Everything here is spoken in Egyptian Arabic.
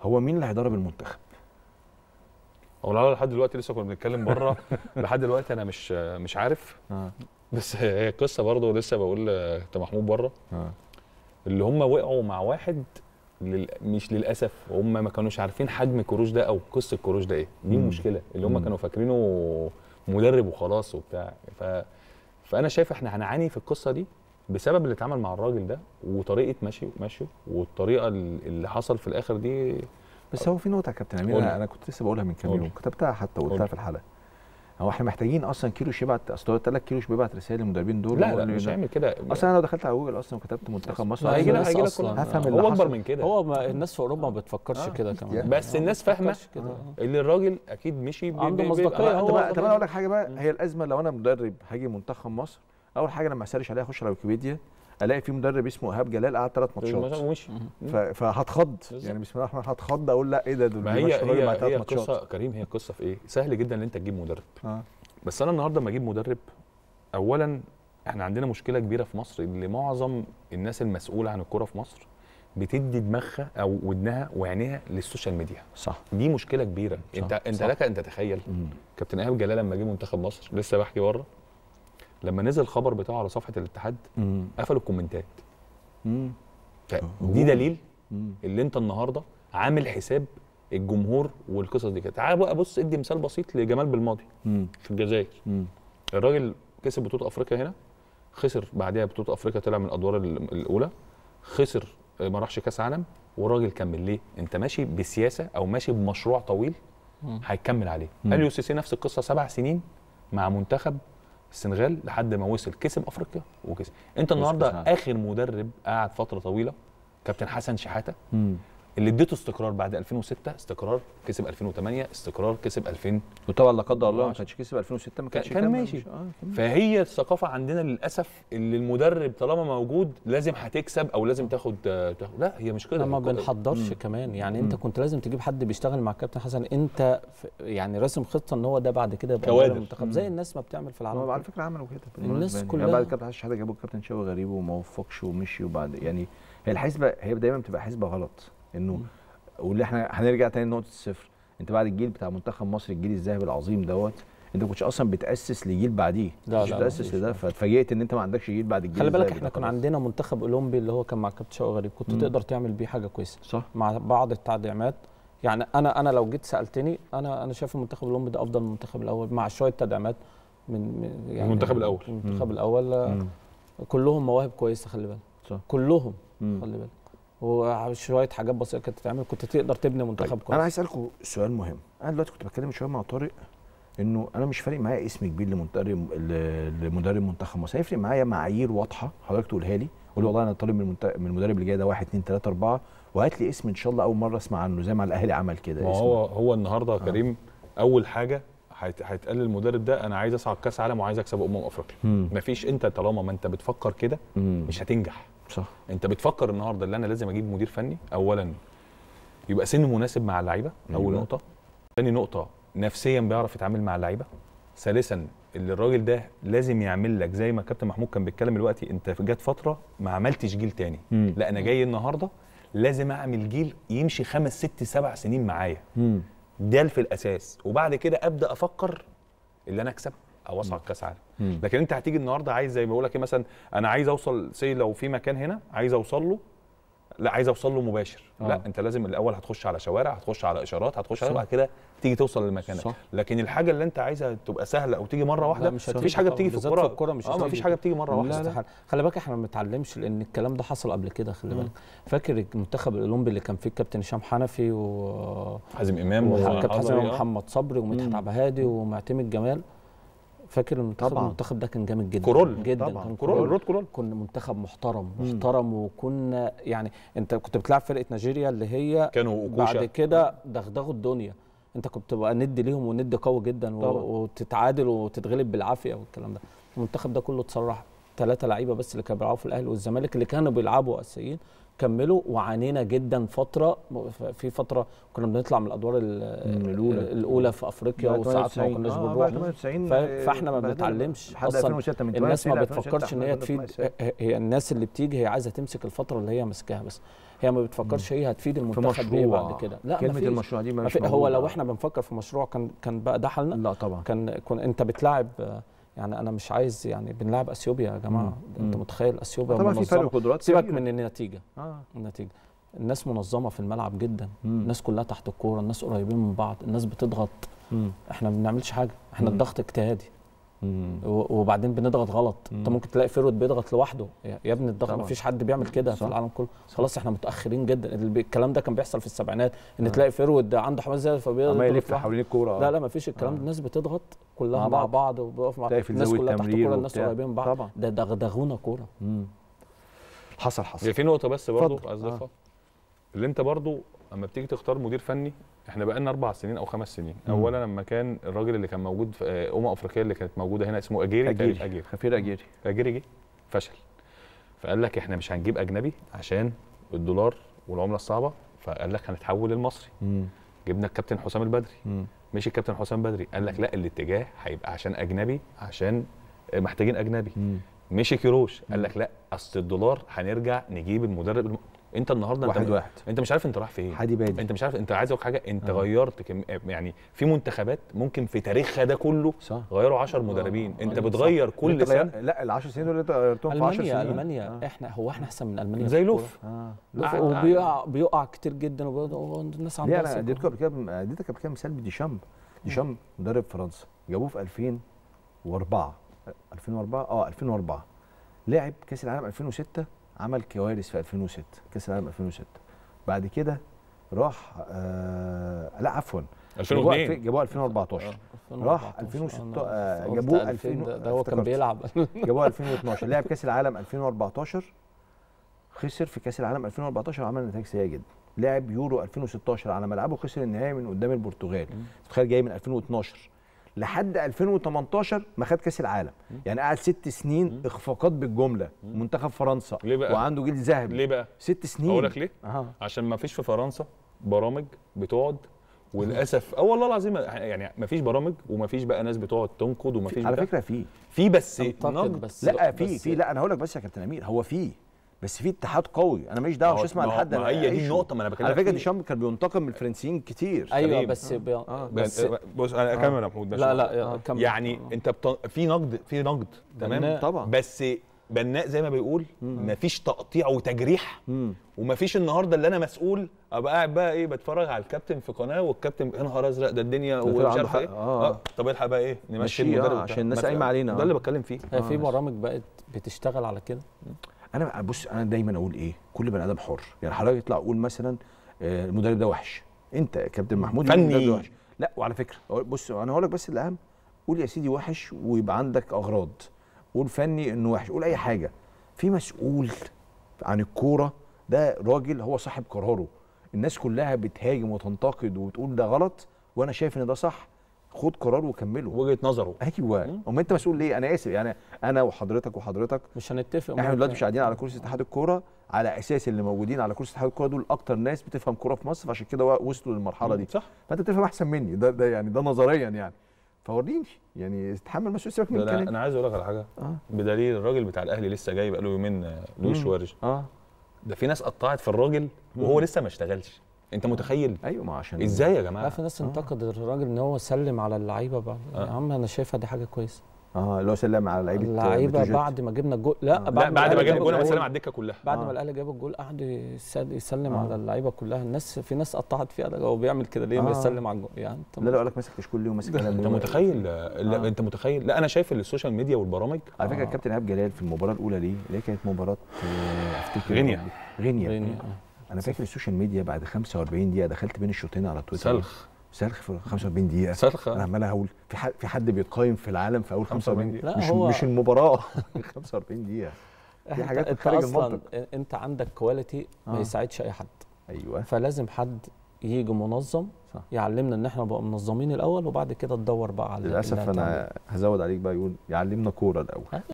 هو مين اللي هيدرب المنتخب هو العيال لحد دلوقتي لسه كنا بنتكلم بره لحد دلوقتي انا مش مش عارف اه بس هي قصه برضه لسه بقول لكابتن محمود بره اه اللي هم وقعوا مع واحد لل... مش للاسف هم ما كانوش عارفين حجم كروش ده او قصه كروش ده ايه دي مم. المشكله اللي هم مم. كانوا فاكرينه مدرب وخلاص وبتاع ف... فانا شايف احنا هنعاني في القصه دي بسبب اللي اتعمل مع الراجل ده وطريقه مشي مشيه والطريقه اللي حصل في الاخر دي بس هو في نقطه يا كابتن امير قول انا لي. أنا كنت لسه بقولها من كام قول يوم لي. كتبتها حتى قول وقلتها لي. في الحلقه هو احنا محتاجين اصلا كيروش يبعت اصل هو قلت لك كيروش بيبعت رسائل للمدربين دول لا وهو لا اللي مش بينا- هيعمل كده اصلا انا لو دخلت على جوجل اصلا وكتبت منتخب مصر هيجي لك هيجي هيجي لك أصلاً. كله. هفهم اللي هو اكبر حصل. من كده هو ما الناس في اوروبا ما بتفكرش آه، كده كمان يعني. بس آه، الناس ما فاهمه بتفكرش كده آه. اللي الراجل اكيد مشي ب- عنده ب- ب- مصداقية، آه، هو طب ده طب انا اقول لك طبيعي. حاجه بقى هي الازمه لو انا مدرب هاجي منتخب مصر اول حاجه لما اسرش عليها اخش على ويكيبيديا الاقي في مدرب اسمه ايهاب جلال قعد ثلاث ماتشات ومشي ف- فهتخض بالظبط. يعني بسم الله الرحمن الرحيم هتخض اقول لا ايه ده دول ما هي بيمشوا الراجل هي مع هي ثلاث ماتشات قصه كريم هي قصه في ايه؟ سهل جدا ان انت تجيب مدرب اه بس انا النهارده لما اجيب مدرب اولا احنا عندنا مشكله كبيره في مصر ان معظم الناس المسؤوله عن الكوره في مصر بتدي دماغها او ودنها وعينيها للسوشيال ميديا صح دي مشكله كبيره صح، انت انت صح. لك ان تتخيل مم. كابتن ايهاب جلال لما جه منتخب مصر لسه بحكي بره لما نزل الخبر بتاعه على صفحه الاتحاد مم. قفلوا الكومنتات مم. دي دليل مم. اللي انت النهارده عامل حساب الجمهور والقصص دي كده تعال بقى بص ادي مثال بسيط لجمال بالماضي مم. في الجزائر مم. الراجل كسب بطوله افريقيا هنا خسر بعدها بطوله افريقيا طلع من الادوار ال- الاولى خسر آه، ما راحش كاس عالم والراجل كمل ليه انت ماشي بسياسه او ماشي بمشروع طويل مم. هيكمل عليه مم. اليو سي سي نفس القصه سبع سنين مع منتخب السنغال لحد ما وصل كسب افريقيا وكسب انت كأس النهارده عالم. اخر مدرب قعد فتره طويله كابتن حسن شحاته مم. اللي اديته استقرار بعد 2006 استقرار كسب 2008 استقرار كسب 2000 وطبعا لا قدر الله ما كانش كسب 2006 ما كان- كانش كان كمل. ماشي. اه كان فهي الثقافه عندنا للاسف اللي المدرب طالما موجود لازم هتكسب او لازم تاخد تاخد لا هي مش كده احنا ما الكرة- بنحضرش مم. كمان يعني انت مم. كنت لازم تجيب حد بيشتغل مع الكابتن حسن انت ف- يعني راسم خطه ان هو ده بعد كده يبقى كوادر. مدرب منتخب زي مم. الناس ما بتعمل في هو العالم على كله. فكره عملوا كده الناس بالمناسبة يعني. كلها- يعني بعد الكابتن حسن شحاته جابوا الكابتن شوقي غريب وما وفقش ومشي وبعد يعني هي الحسبه هي دايما بتبقى حسبه غلط انه مم. واللي احنا هنرجع تاني لنقطه الصفر انت بعد الجيل بتاع منتخب مصر الجيل الذهبي العظيم دوت انت ما كنتش اصلا بتاسس لجيل بعديه لا، مش لا، بتاسس مفيش. لده فاتفاجئت ان انت ما عندكش جيل بعد الجيل خلي بالك الذهبي احنا ده كان خلاص. عندنا منتخب اولمبي اللي هو كان مع كابتن شوقي غريب كنت مم. تقدر تعمل بيه حاجه كويسه صح مع بعض التدعيمات يعني انا انا لو جيت سالتني انا انا شايف المنتخب الاولمبي ده افضل من المنتخب الاول مع شويه تدعيمات من من- يعني المنتخب الأول. المنتخب مم. الاول آه، مم. كلهم مواهب كويسه خلي بالك صح. كلهم مم. خلي بالك وشويه حاجات بسيطه كانت تتعمل كنت تقدر تبني منتخب طيب كويس انا عايز اسالكم سؤال مهم انا دلوقتي كنت بتكلم شويه مع طارق انه انا مش فارق معايا اسم كبير لمدرب ل- لمدرب منتخب مصر هيفرق معايا معايير واضحه حضرتك تقولها لي قول لي والله انا طالب من المنت- من المدرب اللي جاي ده 1 2 3 4 وهات لي اسم ان شاء الله اول مره اسمع عنه زي ما الاهلي عمل كده ما اسم. هو هو النهارده يا كريم اول حاجه هيت- هيتقال للمدرب ده انا عايز اصعد كاس عالم وعايز اكسب امم افريقيا مم. مفيش انت طالما ما انت بتفكر كده مم. مش هتنجح صح انت بتفكر النهارده اللي انا لازم اجيب مدير فني اولا يبقى سن مناسب مع اللعيبه اول أيوة. نقطه ثاني نقطه نفسيا بيعرف يتعامل مع اللعيبه ثالثا اللي الراجل ده لازم يعمل لك زي ما كابتن محمود كان بيتكلم دلوقتي انت جت فتره ما عملتش جيل تاني مم. لا انا جاي النهارده لازم اعمل جيل يمشي خمس ست سبع سنين معايا مم. ده في الاساس وبعد كده ابدا افكر اللي انا اكسب او اصعد كاس عالم مم. لكن انت هتيجي النهارده عايز زي ما بقول لك ايه مثلا انا عايز اوصل سي لو في مكان هنا عايز اوصل له لا عايز اوصل له مباشر آه. آه. لا انت لازم الاول هتخش على شوارع هتخش على اشارات هتخش على صح. بعد كده تيجي توصل لمكانك صح. لكن الحاجه اللي انت عايزها تبقى سهله او تيجي مره واحده مش هتيجي مفيش حاجه طبعاً، بتيجي في بالذات الكوره في الكورة مش اه هتيجي. مفيش حاجه بتيجي مره لا، واحده لا. استحاله خلي بالك احنا ما بنتعلمش لان الكلام ده حصل قبل كده خلي مم. بالك فاكر المنتخب الاولمبي اللي كان فيه الكابتن هشام حنفي و حازم امام وكابتن حسن وحضري، آه. ومحمد صبري ومدحت مم. عبد الهادي ومعتمد جمال فاكر المنتخب طبعاً. المنتخب ده كان جامد جدا كورول. جدا طبعاً. كان كورول رود كورول كنا منتخب محترم مم. محترم وكنا يعني انت كنت بتلعب فرقه نيجيريا اللي هي كانوا بعد اوكوشا كده دغدغوا الدنيا انت كنت بقى ند ليهم وند قوي جدا و- طبعاً. وتتعادل وتتغلب بالعافيه والكلام ده المنتخب ده كله اتسرح ثلاثه لعيبه بس اللي كانوا بيلعبوا في الاهلي والزمالك اللي كانوا بيلعبوا اساسيين كملوا وعانينا جدا فتره في فتره كنا بنطلع من الادوار ال- مم، الأولى. الاولى في افريقيا بعد وساعات ما 98 كناش آه، بنروح بعد 98 ف- فاحنا ما بهدلنا. بنتعلمش لحد اصلا 2006 من الناس ما 98 ل بتفكرش ان هي 2006 تفيد إحنا كنا هي الناس اللي بتيجي هي عايزه تمسك الفتره اللي هي ماسكاها بس هي ما بتفكرش هي هتفيد في المنتخب ايه مشروع بعد كده لا كلمه مفيش. المشروع دي ما مش في هو موجودة. لو احنا بنفكر في مشروع كان كان بقى ده حالنا لا طبعا كان كن انت بتلاعب آه، يعني انا مش عايز يعني بنلاعب اثيوبيا يا جماعه مم. انت مم. متخيل اثيوبيا طبعا في فرق منظمه قدرات سيبك كبيرة. من النتيجه اه النتيجه الناس منظمه في الملعب جدا مم. الناس كلها تحت الكوره الناس قريبين من بعض الناس بتضغط مم. احنا ما بنعملش حاجه احنا مم. الضغط اجتهادي مم. و- وبعدين بنضغط غلط انت مم. ممكن تلاقي فيرود بيضغط لوحده يا يا ابني الضغط طبعا. ما فيش حد بيعمل كده في صح. العالم كله خلاص احنا متاخرين جدا ال- الكلام ده كان بيحصل في السبعينات ان آه. تلاقي فيرود عنده حماس زياده فبيضغط عمال يلف لوحده. حوالين الكوره لا لا ما فيش الكلام آه. ده الناس بتضغط كلها مع مع بعض. بعض وبيقف مع تلاقي في الناس زاوية كلها تحت تمرير الكوره الناس وبتاع. قريبين من بعض طبعا. ده دغدغونا كوره مم. حصل حصل هي في نقطه بس برضه اتفضل. عايز اضيفها اللي انت برضه اما بتيجي تختار مدير فني احنا بقالنا اربع سنين او خمس سنين مم. اولا لما كان الراجل اللي كان موجود في آه، امم افريقيا اللي كانت موجوده هنا اسمه اجيري تقريبا اجيري اجيري خفير اجيري اجيري جه فشل فقال لك احنا مش هنجيب اجنبي عشان الدولار والعمله الصعبه فقال لك هنتحول للمصري مم. جبنا الكابتن حسام البدري مم. مشي الكابتن حسام بدري قال لك لا الاتجاه هيبقى عشان اجنبي عشان آه، محتاجين اجنبي مم. مشي كيروش قال مم. لك لا اصل الدولار هنرجع نجيب المدرب الم... انت النهارده واحد انت واحد انت مش عارف انت رايح فين حادي بادي انت مش عارف انت عايز اقول حاجه انت آه. غيرت كم... يعني في منتخبات ممكن في تاريخها ده كله صح غيروا 10 مدربين آه. انت صح. بتغير انت كل سنه غير- لا ال 10 سنين دول اللي انت غيرتهم في 10 المانيا سنين المانيا آه. احنا هو احنا احسن من المانيا زي في لوف اه لوف قاعد- وبيقع بيقع كتير جدا وبيقعد- الناس ليه عندها انا ثقة. اديتك قبل كده اديتك قبل كده مثال بديشامب ديشامب مدرب فرنسا جابوه في 2004 2004 اه 2004 لعب كاس العالم 2006 عمل كوارث في 2006 كاس العالم 2006 بعد كده راح آه لا عفوا جابوه 2002 الفين- جابوه 2014 راح 2006 آه، جابوه 2000 ده, ده هو كان افتكرت. بيلعب جابوه 2012 لعب كاس العالم 2014 خسر في كاس العالم 2014 وعمل نتائج سيئه جدا لعب يورو 2016 على ملعبه خسر النهائي من قدام البرتغال تخيل جاي من 2012 لحد 2018 ما خد كاس العالم يعني قعد ست سنين اخفاقات بالجمله منتخب فرنسا ليه بقى؟ وعنده جيل ذهبي ليه بقى ست سنين اقول لك ليه اه عشان ما فيش في فرنسا برامج بتقعد وللاسف اه والله العظيم يعني ما فيش برامج وما فيش بقى ناس بتقعد تنقد وما فيش على بتاع. فكره في في بس أعتقد نقد بس لا في بس- في لا انا هقول لك بس يا كابتن امير هو في بس في اتحاد قوي انا ماليش دعوه ما هو- مش اسمع ما هو- لحد ما أنا هي دي أعيشه. النقطة، ما أنا بكلمك على فكره فيها. ديشامب كان بينتقم من الفرنسيين كتير ايوه سليم. بس بي... آه. بس بس بص انا اكمل يا محمود بس لا لا كمل. يعني انت بط... في نقد في نقد تمام بناء. طبعا. بس بناء زي ما بيقول مفيش تقطيع وتجريح مم. ومفيش النهارده اللي انا مسؤول ابقى قاعد بقى ايه بتفرج على الكابتن في قناه والكابتن يا نهار ازرق ده الدنيا طلع ومش عنده عارف حق. ايه آه. طب الحق بقى ايه نمشي مشيه، آه، المدرب عشان بتاع- الناس ما- قايمة علينا، ده آه. اللي بتكلم فيه هي في آه. برامج بقت بتشتغل على كده انا بص انا دايما اقول ايه كل بني ادم حر يعني حضرتك يطلع قول مثلا آه، المدرب ده وحش انت يا كابتن محمود فني. المدرب ده وحش لا وعلى فكره أقول- بص انا هقول لك بس الاهم قول يا سيدي وحش ويبقى عندك اغراض قول فني انه وحش قول اي حاجه في مسؤول عن الكوره ده راجل هو صاحب قراره الناس كلها بتهاجم وتنتقد وتقول ده غلط وانا شايف ان ده صح خد قرار وكمله وجهه نظره ايوه امال انت مسؤول ليه انا اسف يعني انا وحضرتك وحضرتك مش هنتفق احنا ممكن. دلوقتي مش قاعدين على كرسي اتحاد الكوره على اساس اللي موجودين على كرسي اتحاد الكوره دول اكتر ناس بتفهم كوره في مصر فعشان كده وصلوا للمرحله دي صح فانت بتفهم احسن مني ده, ده يعني ده نظريا يعني فوريني يعني تحمل مسؤوليه سيبك من ده انا الكلام انا عايز اقول لك على حاجه اه بدليل الراجل بتاع الاهلي لسه جاي بقاله يومين آه، لويس مم. شوارج اه ده في ناس قطعت في الراجل وهو لسه ما اشتغلش انت متخيل ايوه ما عشان ازاي يا لا جماعه في ناس انتقد الراجل ان هو سلم على اللعيبه بعد يا آه. عم انا شايفها دي حاجه كويسه اه اللي هو سلم على لعيبه اللعيبه بتروجيت. بعد ما جبنا الجول لا آه. لا بعد ما الأهلي جاب الجول انا الجول- بسلم على الدكه كلها بعد آه. ما الاهلي جاب الجول قعد يسل- يسلم آه. على اللعيبه كلها الناس في ناس قطعت فيها ده هو بيعمل كده ليه آه. بيسلم على الجول يعني انت لا لا اقول لك ماسك كشكول ليه وماسك قلم انت ليه. متخيل لا آه. انت متخيل لا انا شايف ان السوشيال ميديا والبرامج على فكره آه. الكابتن ايهاب جلال في المباراه الاولى ليه اللي هي كانت مباراه آه، افتكر غينيا. غينيا يعني آه. انا فاكر السوشيال ميديا بعد 45 دقيقه دخلت بين الشوطين على تويتر سلخ سلخ في 45 دقيقه سلخ انا عمال اقول في حد في حد بيتقيم في العالم في اول 45 45 دقيقه لا، مش هو- مش المباراه 45 دقيقه دي انت, حاجات انت خارج اصلا المنطق. انت عندك كواليتي ما آه. يساعدش اي حد ايوه فلازم حد يجي منظم صح. يعلمنا ان احنا نبقى منظمين الاول وبعد كده تدور بقى على اللي للاسف هتعمله. انا هزود عليك بقى يقول يعلمنا كوره الاول